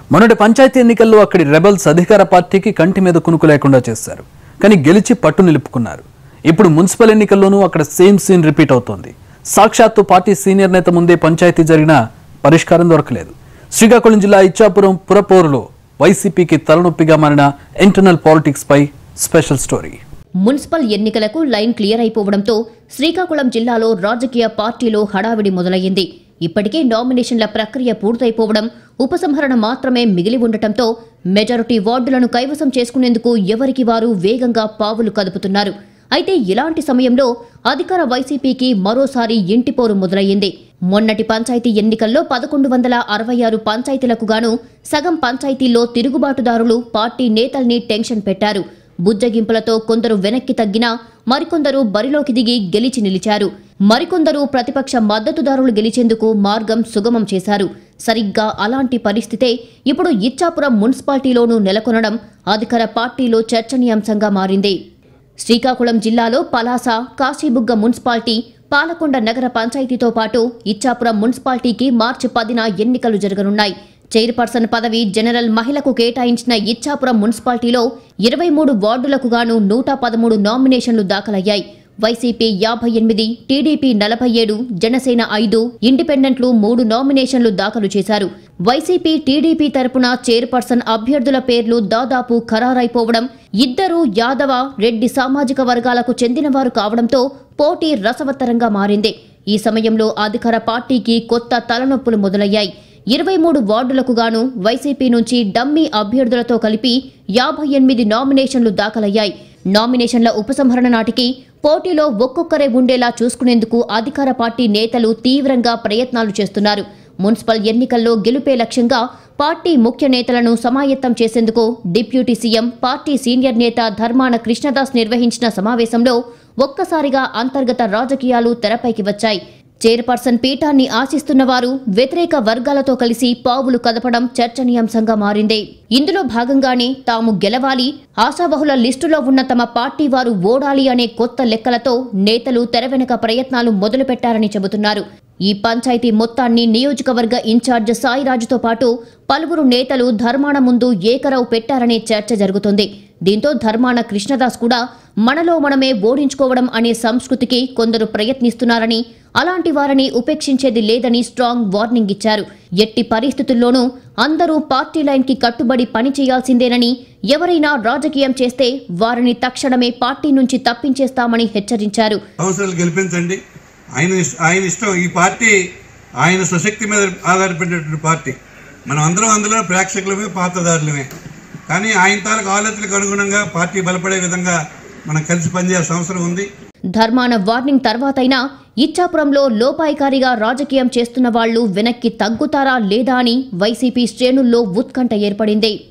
మొన్నటి పంచాయతీ ఎన్నికల్లో అక్కడి రెబల్స్ అధికార పార్టీకి కంటి మీద కునుకు లేకుండా చేశారు కానీ గెలిచి పట్టు నిలుపుకున్నారు ఇప్పుడు మున్సిపల్ ఎన్నికల్లోనూ అక్కడ సేమ్ సీన్ రిపీట్ అవుతోంది సాక్షాత్తు పార్టీ సీనియర్ నేత ముందే పంచాయతీ జరిగినా పరిష్కారం దొరకలేదు శ్రీకాకుళం జిల్లా ఇచ్చాపురం పురపోరులో వైసీపీకి తలనొప్పిగా మారిన ఇంటర్నల్ పాలిటిక్స్ పై స్పెషల్ స్టోరీ మున్సిపల్ ఎన్నికలకు లైన్ క్లియర్ అయిపోవడంతో శ్రీకాకుళం జిల్లాలో రాజకీయ పార్టీలో హడావిడి మొదలయ్యింది ఇప్పటికే నామినేషన్ల ప్రక్రియ పూర్తయిపోవడం ఉపసంహరణ మాత్రమే మిగిలి ఉండటంతో మెజారిటీ వార్డులను కైవసం చేసుకునేందుకు ఎవరికి వారు వేగంగా పావులు కదుపుతున్నారు అయితే ఇలాంటి సమయంలో అధికార వైసీపీకి మరోసారి ఇంటిపోరు మొదలయ్యింది మొన్నటి పంచాయతీ ఎన్నికల్లో పదకొండు వందల అరవై ఆరు పంచాయతీలకు గాను సగం పంచాయతీల్లో తిరుగుబాటుదారులు పార్టీ నేతల్ని టెన్షన్ పెట్టారు బుజ్జగింపులతో కొందరు వెనక్కి తగ్గినా మరికొందరు బరిలోకి దిగి గెలిచి నిలిచారు మరికొందరు ప్రతిపక్ష మద్దతుదారులు గెలిచేందుకు మార్గం సుగమం చేశారు సరిగ్గా అలాంటి పరిస్థితే ఇప్పుడు ఇచ్చాపురం మున్సిపాలిటీలోనూ నెలకొనడం అధికార పార్టీలో చర్చనీయాంశంగా మారింది శ్రీకాకుళం జిల్లాలో పలాస కాశీబుగ్గ మున్సిపాలిటీ పాలకొండ నగర పంచాయతీతో పాటు ఇచ్చాపురం మున్సిపాలిటీకి మార్చి పదిన ఎన్నికలు జరగనున్నాయి చైర్పర్సన్ పదవి జనరల్ మహిళకు కేటాయించిన ఇచ్చాపురం మున్సిపాలిటీలో ఇరవై మూడు వార్డులకు గాను నూట పదమూడు నామినేషన్లు దాఖలయ్యాయి వైసీపీ యాభై ఎనిమిది టీడీపీ నలభై ఏడు జనసేన ఐదు ఇండిపెండెంట్లు మూడు నామినేషన్లు దాఖలు చేశారు వైసీపీ టీడీపీ తరపున చైర్పర్సన్ అభ్యర్థుల పేర్లు దాదాపు ఖరారైపోవడం ఇద్దరు యాదవ రెడ్డి సామాజిక వర్గాలకు చెందినవారు కావడంతో పోటీ రసవత్తరంగా మారింది ఈ సమయంలో అధికార పార్టీకి కొత్త తలనొప్పులు మొదలయ్యాయి ఇరవై మూడు వార్డులకు గాను వైసీపీ నుంచి డమ్మీ అభ్యర్థులతో కలిపి యాభై ఎనిమిది నామినేషన్లు దాఖలయ్యాయి నామినేషన్ల ఉపసంహరణ నాటికి పోటీలో ఒక్కొక్కరే ఉండేలా చూసుకునేందుకు అధికార పార్టీ నేతలు తీవ్రంగా ప్రయత్నాలు చేస్తున్నారు మున్సిపల్ ఎన్నికల్లో గెలుపే లక్ష్యంగా పార్టీ ముఖ్య నేతలను సమాయత్తం చేసేందుకు డిప్యూటీ సీఎం పార్టీ సీనియర్ నేత ధర్మాన కృష్ణదాస్ నిర్వహించిన సమావేశంలో ఒక్కసారిగా అంతర్గత రాజకీయాలు తెరపైకి వచ్చాయి చైర్పర్సన్ పీఠాన్ని ఆశిస్తున్న వారు వ్యతిరేక వర్గాలతో కలిసి పావులు కదపడం చర్చనీయాంశంగా మారింది ఇందులో భాగంగానే తాము గెలవాలి ఆశావహుల లిస్టులో ఉన్న తమ పార్టీ వారు ఓడాలి అనే కొత్త లెక్కలతో నేతలు తెరవెనక ప్రయత్నాలు మొదలుపెట్టారని చెబుతున్నారు ఈ పంచాయతీ మొత్తాన్ని నియోజకవర్గ ఇన్ఛార్జ్ సాయిరాజుతో పాటు పలువురు నేతలు ధర్మాన ముందు ఏకరవు పెట్టారనే చర్చ జరుగుతుంది దీంతో ధర్మాన కృష్ణదాస్ కూడా మనలో మనమే ఓడించుకోవడం అనే సంస్కృతికి కొందరు ప్రయత్నిస్తున్నారని అలాంటి వారిని ఉపేక్షించేది లేదని స్ట్రాంగ్ వార్నింగ్ ఇచ్చారు ఎట్టి పరిస్థితుల్లోనూ అందరూ పార్టీ లైన్కి కట్టుబడి పని చేయాల్సిందేనని ఎవరైనా రాజకీయం చేస్తే వారిని తక్షణమే పార్టీ నుంచి తప్పించేస్తామని హెచ్చరించారు సంవత్సరాలు గెలిపించండి ఆయన ఇష్- ఆయన ఇష్టం ఈ పార్టీ ఆయన స్వశక్తి మీద ఆధారపడినటువంటి పార్టీ మనం అందరం అందులో ప్రేక్షకులమే పాతదారులమే కానీ ఆయన తాలూకు ఆలోచనలకు అనుగుణంగా పార్టీ బలపడే విధంగా మనం కలిసి పనిచేయాల్సిన అవసరం ఉంది ధర్మాన వార్నింగ్ తర్వాతైనా ఇచ్చాపురంలో లోపాయికారిగా రాజకీయం చేస్తున్న వాళ్లు వెనక్కి తగ్గుతారా లేదా అని వైసీపీ శ్రేణుల్లో ఉత్కంఠ ఏర్పడింది